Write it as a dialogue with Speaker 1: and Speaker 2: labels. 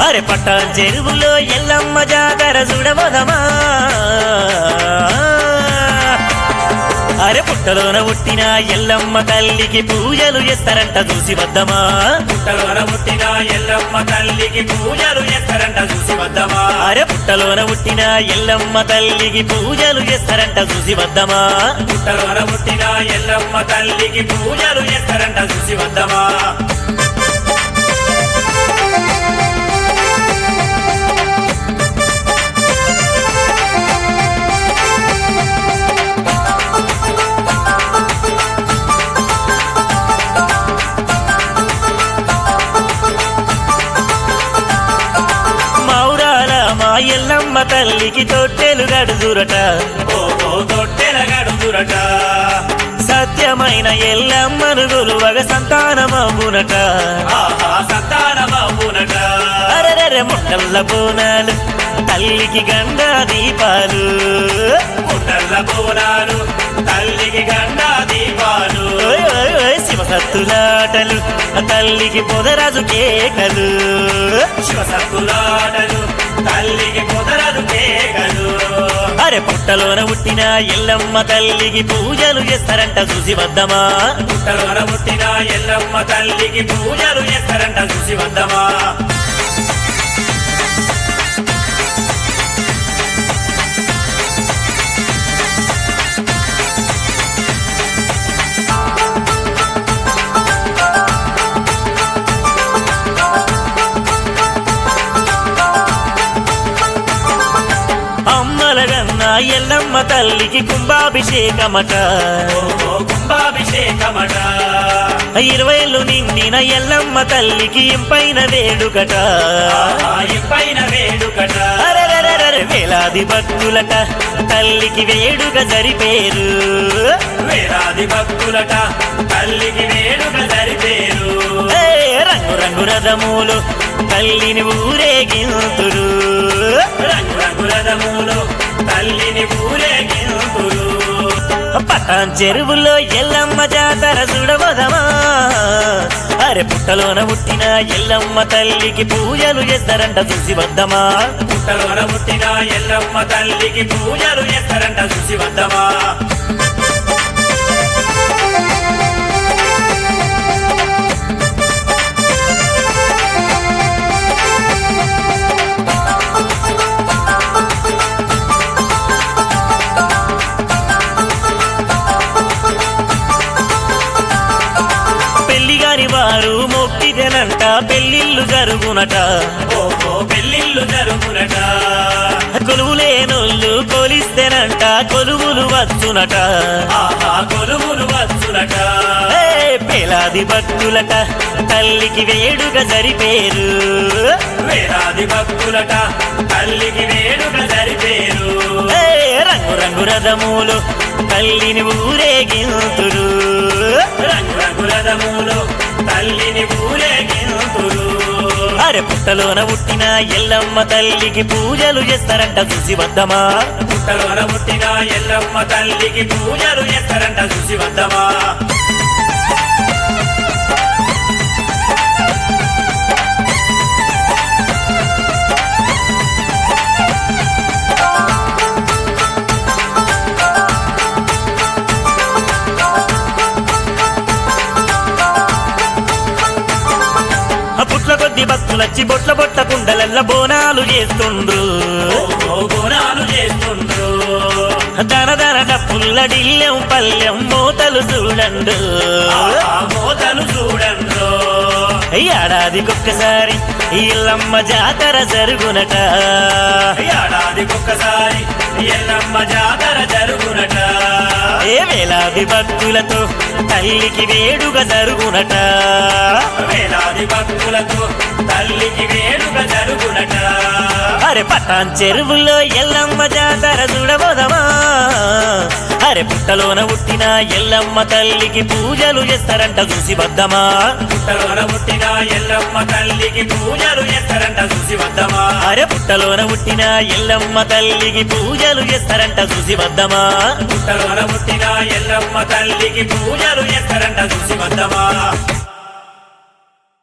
Speaker 1: అరే పట్ట చెరువులో ఎల్లమ్మ జాతర చూడబోదమా అరే పుట్టలోన పుట్టిన ఎల్లమ్మ తల్లికి పూజలు చేస్తారంట చూసి వద్దమా
Speaker 2: పుట్టలోన పుట్టిన ఎల్లమ్మ తల్లికి పూజలు చేస్తారంట చూసి వద్దమా
Speaker 1: అరే పుట్టలోన పుట్టిన ఎల్లమ్మ తల్లికి పూజలు చేస్తారంట చూసి వద్దమా
Speaker 2: పుట్టలోన పుట్టిన ఎల్లమ్మ తల్లికి పూజలు చేస్తారంట చూసి వద్దమా
Speaker 1: మౌరాల మా ఎల్లమ్మ తల్లికి తొట్టెలు గడుదురట
Speaker 2: ఓ తొట్టెల గడుదురట
Speaker 1: సత్యమైన ఎల్లమ్మను గొలువగ సంతానమవునట
Speaker 2: ఆహా సంతానమవునట
Speaker 1: అరెరెరె ముట్టల్ల బోనాలు తల్లికి గండ దీపాలు
Speaker 2: పుట్టల్ల బోనాలు తల్లికి గండా దీపాలు
Speaker 1: ఓయ్ ఓయ్ ఓయ్ శివసత్తులాటలు తల్లికి పొదరాజు కేకలు
Speaker 2: శివసత్తులాటలు తల్లికి కుదరదు కేకలు
Speaker 1: అరె పుట్టలోన పుట్టిన ఎల్లమ్మ తల్లికి పూజలు చేస్తారంట చూసి వద్దమా
Speaker 2: పుట్టలోన పుట్టిన ఎల్లమ్మ తల్లికి పూజలు చేస్తారంట చూసి వద్దమా
Speaker 1: అమ్మలగన్న ఎల్లమ్మ తల్లికి కుంభాభిషేకమట
Speaker 2: ఓ కుంభాభిషేకమట
Speaker 1: ఇరవైలు నిండిన ఎల్లమ్మ తల్లికి ఇంపైన వేడుకట
Speaker 2: ఆహా, ఇంపైన వేడుకట
Speaker 1: అరెరెరెరెరె వేలాది భక్తులట తల్లికి వేడుక జరిపేరు
Speaker 2: వేలాది భక్తులట తల్లికి వేడుక జరిపేరు
Speaker 1: ఏ రంగు రంగు రథములు తల్లిని ఊరేగింతురు
Speaker 2: రంగు రంగుల రథములు తల్లిని ఊరేగింతురు
Speaker 1: పటాన్ చెరువులో ఎల్లమ్మ జాతర చూడబోదమా అరే పుట్టలోన పుట్టిన ఎల్లమ్మ తల్లికి పూజలు చేస్తారంట చూసి వద్దమా
Speaker 2: పుట్టలోన పుట్టిన ఎల్లమ్మ తల్లికి పూజలు చేస్తారంట చూసి వద్దమా
Speaker 1: పెళ్లి గాని వారు మొక్కిదెనంట పెళ్లిళ్ళు జరుగునట
Speaker 2: ఓహో పెళ్ళిళ్ళు జరుగునట
Speaker 1: కొలువులేనోళ్ళు కొలిస్తేనంట కొలువులు వచ్చునట
Speaker 2: ఆహా కొలువులు వచ్చునట
Speaker 1: ఏ పేలాది భక్తులట తల్లికి వేడుక జరిపేరు
Speaker 2: వేలాది భక్తులట తల్లికి వేడుక జరిపేరు
Speaker 1: ఏ రంగు రంగు రథములు తల్లిని ఊరేగింతురు
Speaker 2: రంగు రంగుల రథములు తల్లిని ఊరేగింతురు
Speaker 1: అరే పుట్టలోన పుట్టిన ఎల్లమ్మ తల్లికి పూజలు చేస్తారంట చూసి వద్దమా
Speaker 2: పుట్టలోన పుట్టిన ఎల్లమ్మ తల్లికి పూజలు చేస్తారంట చూసి వద్దమా
Speaker 1: ఆ పుట్ల కొద్ది భక్తులచ్చి బొట్ల బొట్ట కుండలల్ల బోనాలు చేస్తుండ్రు
Speaker 2: ఓహో బోనాలు చేస్తుండ్రు
Speaker 1: దన దన డప్పుల్ల డిల్లెం పల్లెం మూతలు చూడండు
Speaker 2: ఆ మోతలు చూడండ్రు
Speaker 1: ఏడాదికొక్కసారి ఇల్లమ్మ జాతర జరుగునట
Speaker 2: ఏడాదికొక్కసారి ఎల్లమ్మ జాతర జరుగునట
Speaker 1: ఏ వేలాది భక్తులతో తల్లికి వేడుక జరుగునట
Speaker 2: వేలాది భక్తులతో తల్లికి వేడుక జరుగునట
Speaker 1: అరే పటాన్ చెరువులో ఎల్లమ్మ జాతర చూడబోదమా అరే పుట్టలోన పుట్టిన ఎల్లమ్మ తల్లికి పూజలు చేస్తారంట చూసి వద్దమా
Speaker 2: పుట్టలోన పుట్టిన ఎల్లమ్మ తల్లికి పూజలు చేస్తారంట చూసి వద్దమా
Speaker 1: అరే పుట్టలోన పుట్టిన ఎల్లమ్మ తల్లికి పూజలు చేస్తారంట చూసి వద్దమా
Speaker 2: పుట్టలోన పుట్టిన ఎల్లమ్మ తల్లికి పూజలు చేస్తారంట చూసి వద్దమా